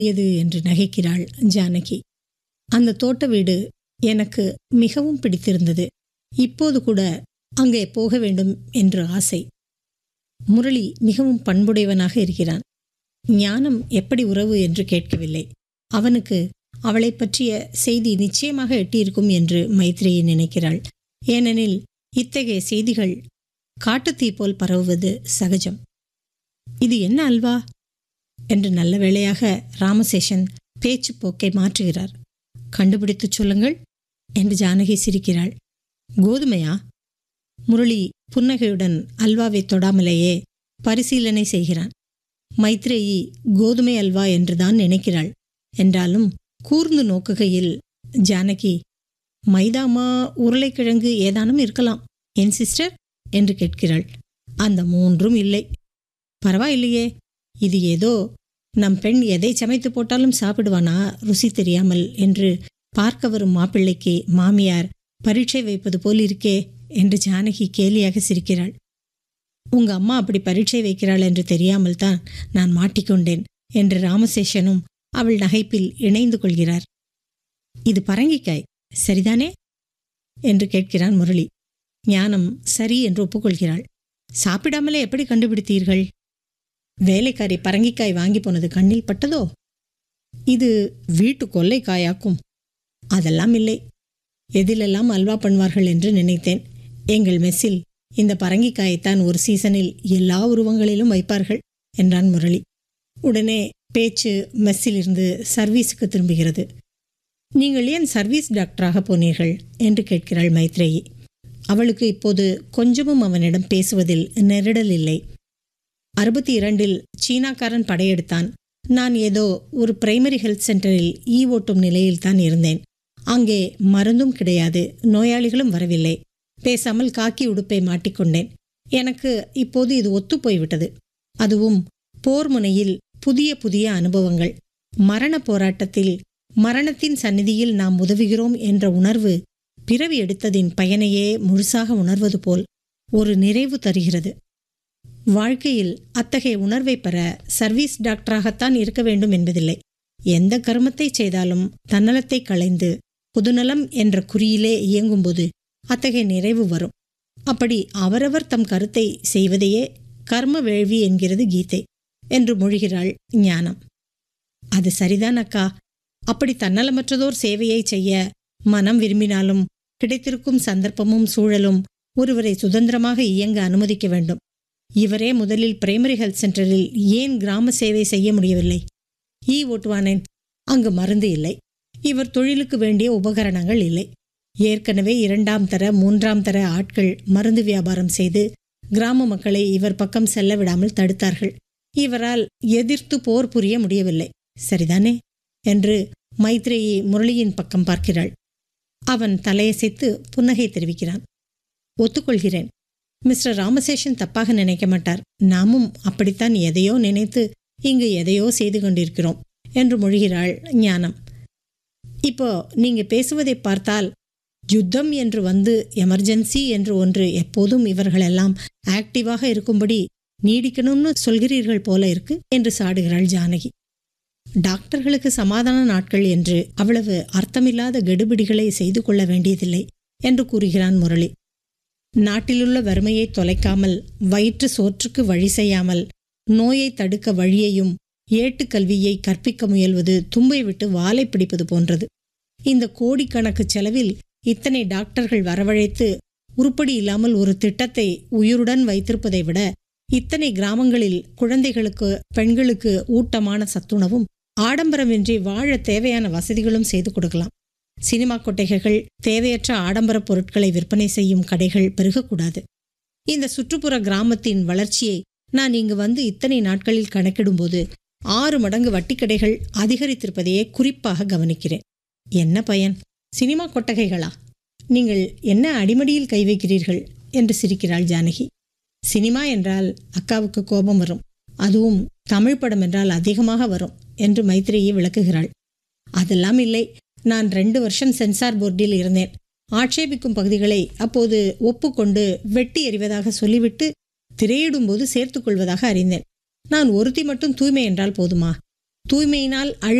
எது என்று நகைக்கிறாள் ஜானகி அந்த தோட்ட வீடு எனக்கு மிகவும் பிடித்திருந்தது இப்போது கூட அங்கே போக வேண்டும் என்று ஆசை முரளி மிகவும் பண்புடையவனாக இருக்கிறான் ஞானம் எப்படி உறவு என்று கேட்கவில்லை அவனுக்கு அவளை பற்றிய செய்தி நிச்சயமாக எட்டியிருக்கும் என்று மைத்ரேயி நினைக்கிறாள் ஏனெனில் இத்தகைய செய்திகள் காட்டுத்தீ போல் பரவுவது சகஜம் இது என்ன அல்வா என்று நல்ல வேளையாக ராமசேஷன் பேச்சு போக்கை மாற்றுகிறார் கண்டுபிடித்துச் சொல்லுங்கள் என்று ஜானகி சிரிக்கிறாள் கோதுமையா முரளி புன்னகையுடன் அல்வாவை தொடாமலேயே பரிசீலனை செய்கிறான் மைத்ரேயி கோதுமை அல்வா என்றுதான் நினைக்கிறாள் என்றாலும் கூர்ந்து நோக்குகையில் ஜானகி மைதாமா உருளைக்கிழங்கு ஏதானும் இருக்கலாம் என் சிஸ்டர் என்று கேட்கிறாள் அந்த மூன்றும் இல்லை பரவாயில்லையே இது ஏதோ நம் பெண் எதை சமைத்து போட்டாலும் சாப்பிடுவானா ருசி தெரியாமல் என்று பார்க்க வரும் மாப்பிள்ளைக்கு மாமியார் பரீட்சை வைப்பது போல் இருக்கே என்று ஜானகி கேலியாக சிரிக்கிறாள் உங்க அம்மா அப்படி பரீட்சை வைக்கிறாள் என்று தெரியாமல் தான் நான் மாட்டிக்கொண்டேன் என்று ராமசேஷனும் அவள் நகைப்பில் இணைந்து கொள்கிறார் இது பரங்கிக்காய் சரிதானே என்று கேட்கிறான் முரளி ஞானம் சரி என்று ஒப்புக்கொள்கிறாள் சாப்பிடாமலே எப்படி கண்டுபிடித்தீர்கள் வேலைக்காரி பரங்கிக்காய் வாங்கி போனது கண்ணில் பட்டதோ இது வீட்டு கொல்லைக்காயாக்கும் அதெல்லாம் இல்லை எதிலெல்லாம் அல்வா பண்ணுவார்கள் என்று நினைத்தேன் எங்கள் மெஸ்ஸில் இந்த பரங்கிக்காயைத்தான் ஒரு சீசனில் எல்லா உருவங்களிலும் வைப்பார்கள் என்றான் முரளி உடனே பேச்சு மெஸ்ஸிலிருந்து சர்வீஸுக்கு திரும்புகிறது நீங்கள் ஏன் சர்வீஸ் டாக்டராக போனீர்கள் என்று கேட்கிறாள் மைத்ரேயி அவளுக்கு இப்போது கொஞ்சமும் அவனிடம் பேசுவதில் நெருடல் இல்லை அறுபத்தி இரண்டில் சீனாக்காரன் படையெடுத்தான் நான் ஏதோ ஒரு பிரைமரி ஹெல்த் சென்டரில் ஈ ஓட்டும் நிலையில் தான் இருந்தேன் அங்கே மருந்தும் கிடையாது நோயாளிகளும் வரவில்லை பேசாமல் காக்கி உடுப்பை மாட்டிக்கொண்டேன் எனக்கு இப்போது இது ஒத்து போய்விட்டது அதுவும் போர் முனையில் புதிய புதிய அனுபவங்கள் மரண போராட்டத்தில் மரணத்தின் சந்நிதியில் நாம் உதவுகிறோம் என்ற உணர்வு பிறவி எடுத்ததின் பயனையே முழுசாக உணர்வது போல் ஒரு நிறைவு தருகிறது வாழ்க்கையில் அத்தகைய உணர்வை பெற சர்வீஸ் டாக்டராகத்தான் இருக்க வேண்டும் என்பதில்லை எந்த கர்மத்தை செய்தாலும் தன்னலத்தை களைந்து புதுநலம் என்ற குறியிலே இயங்கும்போது அத்தகைய நிறைவு வரும் அப்படி அவரவர் தம் கருத்தை செய்வதையே கர்ம வேள்வி என்கிறது கீதை என்று மொழிகிறாள் ஞானம் அது சரிதான் அக்கா அப்படி தன்னலமற்றதோர் சேவையை செய்ய மனம் விரும்பினாலும் கிடைத்திருக்கும் சந்தர்ப்பமும் சூழலும் ஒருவரை சுதந்திரமாக இயங்க அனுமதிக்க வேண்டும் இவரே முதலில் பிரைமரி ஹெல்த் சென்டரில் ஏன் கிராம சேவை செய்ய முடியவில்லை ஈ ஓட்டுவானேன் அங்கு மருந்து இல்லை இவர் தொழிலுக்கு வேண்டிய உபகரணங்கள் இல்லை ஏற்கனவே இரண்டாம் தர மூன்றாம் தர ஆட்கள் மருந்து வியாபாரம் செய்து கிராம மக்களை இவர் பக்கம் செல்ல விடாமல் தடுத்தார்கள் இவரால் எதிர்த்து போர் புரிய முடியவில்லை சரிதானே என்று மைத்ரேயி முரளியின் பக்கம் பார்க்கிறாள் அவன் தலையசைத்து புன்னகை தெரிவிக்கிறான் ஒத்துக்கொள்கிறேன் மிஸ்டர் ராமசேஷன் தப்பாக நினைக்க மாட்டார் நாமும் அப்படித்தான் எதையோ நினைத்து இங்கு எதையோ செய்து கொண்டிருக்கிறோம் என்று மொழிகிறாள் ஞானம் இப்போ நீங்க பேசுவதை பார்த்தால் யுத்தம் என்று வந்து எமர்ஜென்சி என்று ஒன்று எப்போதும் இவர்களெல்லாம் ஆக்டிவாக இருக்கும்படி நீடிக்கணும்னு சொல்கிறீர்கள் போல இருக்கு என்று சாடுகிறாள் ஜானகி டாக்டர்களுக்கு சமாதான நாட்கள் என்று அவ்வளவு அர்த்தமில்லாத கெடுபிடிகளை செய்து கொள்ள வேண்டியதில்லை என்று கூறுகிறான் முரளி நாட்டிலுள்ள வறுமையை தொலைக்காமல் வயிற்று சோற்றுக்கு வழி செய்யாமல் நோயை தடுக்க வழியையும் ஏட்டுக்கல்வியை கற்பிக்க முயல்வது தும்பை விட்டு வாலை பிடிப்பது போன்றது இந்த கோடிக்கணக்கு செலவில் இத்தனை டாக்டர்கள் வரவழைத்து உருப்படி இல்லாமல் ஒரு திட்டத்தை உயிருடன் வைத்திருப்பதை விட இத்தனை கிராமங்களில் குழந்தைகளுக்கு பெண்களுக்கு ஊட்டமான சத்துணவும் ஆடம்பரமின்றி வாழ தேவையான வசதிகளும் செய்து கொடுக்கலாம் சினிமா கொட்டைகள் தேவையற்ற ஆடம்பர பொருட்களை விற்பனை செய்யும் கடைகள் பெருகக்கூடாது இந்த சுற்றுப்புற கிராமத்தின் வளர்ச்சியை நான் இங்கு வந்து இத்தனை நாட்களில் கணக்கிடும்போது ஆறு மடங்கு வட்டிக்கடைகள் அதிகரித்திருப்பதையே குறிப்பாக கவனிக்கிறேன் என்ன பயன் சினிமா கொட்டகைகளா நீங்கள் என்ன அடிமடியில் கை வைக்கிறீர்கள் என்று சிரிக்கிறாள் ஜானகி சினிமா என்றால் அக்காவுக்கு கோபம் வரும் அதுவும் தமிழ் படம் என்றால் அதிகமாக வரும் என்று மைத்ரேயி விளக்குகிறாள் அதெல்லாம் இல்லை நான் ரெண்டு வருஷம் சென்சார் போர்டில் இருந்தேன் ஆட்சேபிக்கும் பகுதிகளை அப்போது ஒப்புக்கொண்டு வெட்டி எறிவதாக சொல்லிவிட்டு திரையிடும்போது சேர்த்துக் கொள்வதாக அறிந்தேன் நான் ஒருத்தி மட்டும் தூய்மை என்றால் போதுமா தூய்மையினால் அழு